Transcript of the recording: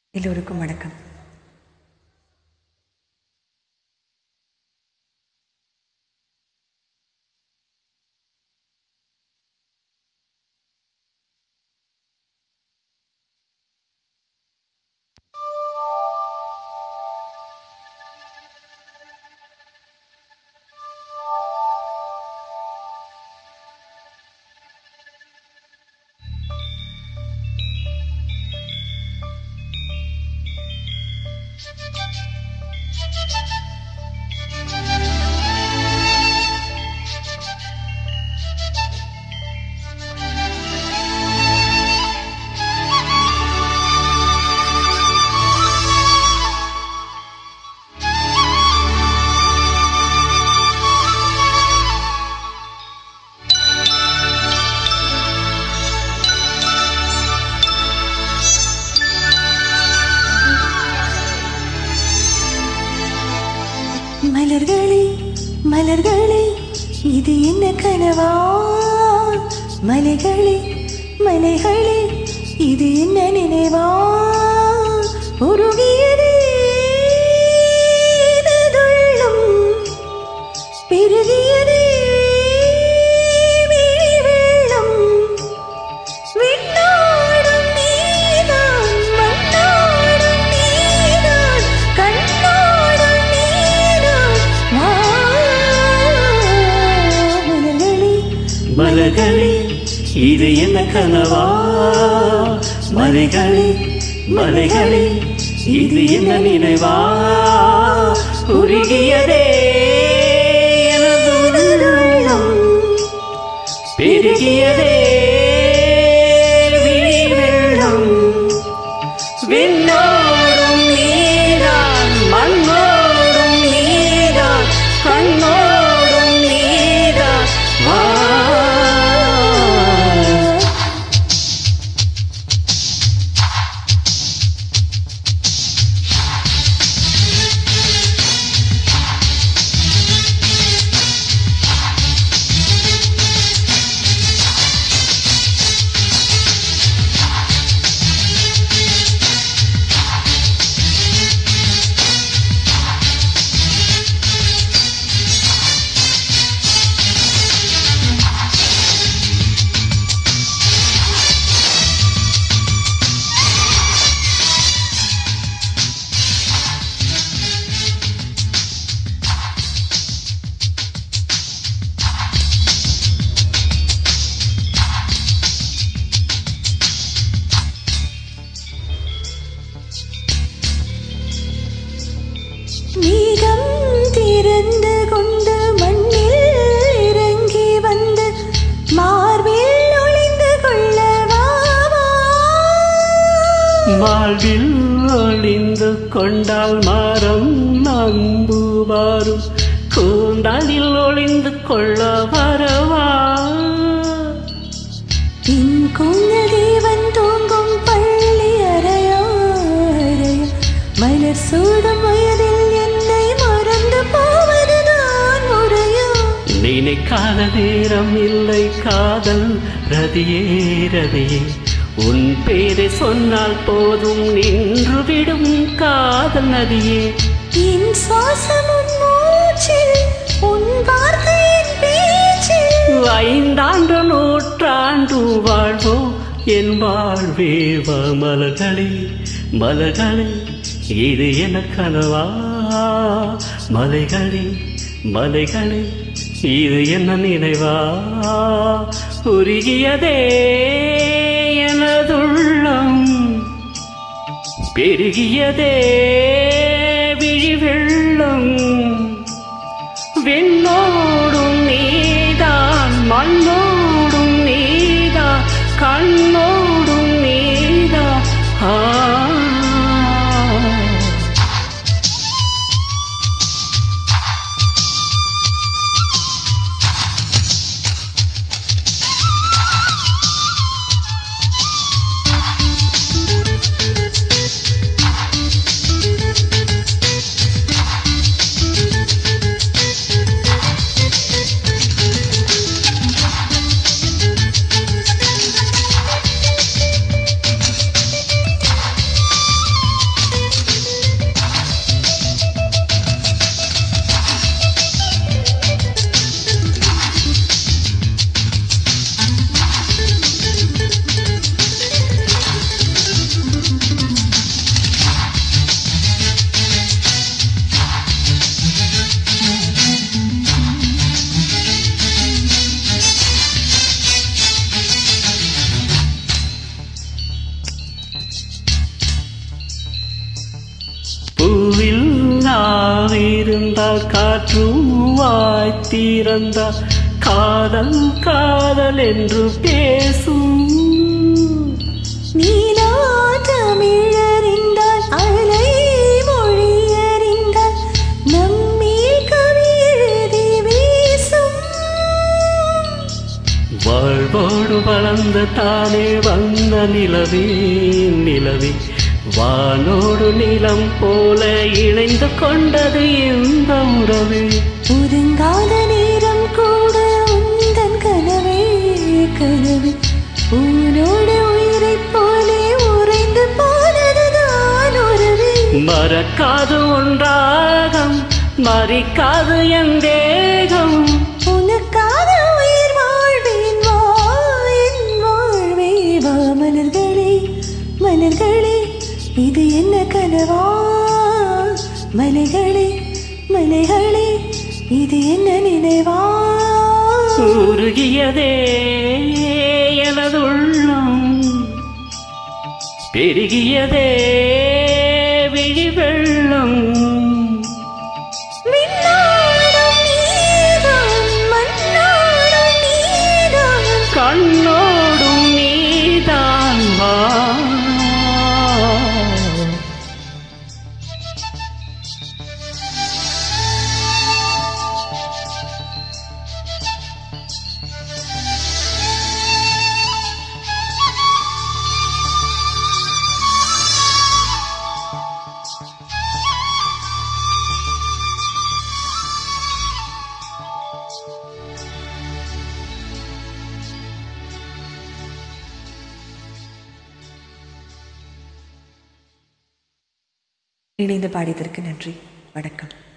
எல்லோருக்கும் வணக்கம் மலர்களே மலர்களே இது என்ன கனவா மலைகளே மலைகளே இது என்ன நினைவா உருகியதே எனதுள்ளம். பெருகியதே விழி வெள்ளம். விண்ணோடும் நீதான், மண்ணோடும் நீதான், கண்ணோடும் நீதான். வா, மலர்களே, மலர்களே இது என்ன கனவா மலைகளே மலைகளே இது என்ன நினைவா உருகியதே எனது உள்ளம். பெருகியதே விழி வெள்ளம் விண்ணோடும் நீதான் மண்ணோடும் நீதான் கண்ணோடும் நீதான் வா மேகம் திறந்து கொண்டு மண்ணில் இறங்கி வந்து மார்பில் ஒளிந்து கொள்ள வா, வா. வாழ்வில் ஒளிந்து கொண்டால் மரம் நம்பு வரும் கூந்தாலில் ஒளிந்து கொள்ள வரவா என் குஞ்சல் தேவன் தூங்கும் பள்ளி அறையோ அறையோ மலர் சூடும் வயதில் என்னை மறந்து போவதுதான் முறையோ நினைக்காத நேரம் இல்லை காதல் ரதியே ரதியே உன் பேரை சொன்னால் போதும் நின்று விடும் காதல் நதியே என் சுவாசம் உன் மூச்சில் உன் வார்த்தையின் பேச்சில் ஐந்தாண்டு நூற்றாண்டு வாழ்வோ என் வாழ்வே வா மலர்களே மலர்களே இது என கனவா மலைகளே மலைகளே இது என்ன நினைவா உருகியதே எனதுள்ளம் பெருகியதே விழி வெள்ளம் விண்ணோடும் நீதான் மண்ணோடும் நீதான் கண்ணோடும் நீதான் ஆ பூவில் நாவிருந்தால் காற்றும் வாய்த்திருந்தால் காதல் காதல் என்று பேசும் நீலா தமிழறிந்தால் அலை மொழியறிந்தால் நம்மீள் கவி எழுதி வீசும் வாழ்வோடு வளர்ந்த தானே வந்த நிலவே நிலவே வானோடு நிலம் போல இணைந்து கொண்டது இந்த உறவே ஒதுங்காத நேரம் கூட உந்தன் கனவே கனவே உன்னோடு உயிரைப் போலே உறைந்து போனதுதான் உறவே மறக்காது ஒன்றாகம் மறிக்காது என் தேகம் உனக்காக உயிர் வாழ்வேன் வா என் வாழ்வே வா மலர்களே மலர்களே இது என்ன கனவா மலைகளே மலைகளே இது என்ன நினைவா உருகியதே எனது உள்ளம் பெருகியதே விழி வெள்ளம் விண்ணோடும் நீதான் மண்ணோடும் நீதான் கண்ணோடும் நீதான் வா இணைந்து பாடியதற்கு நன்றி வணக்கம்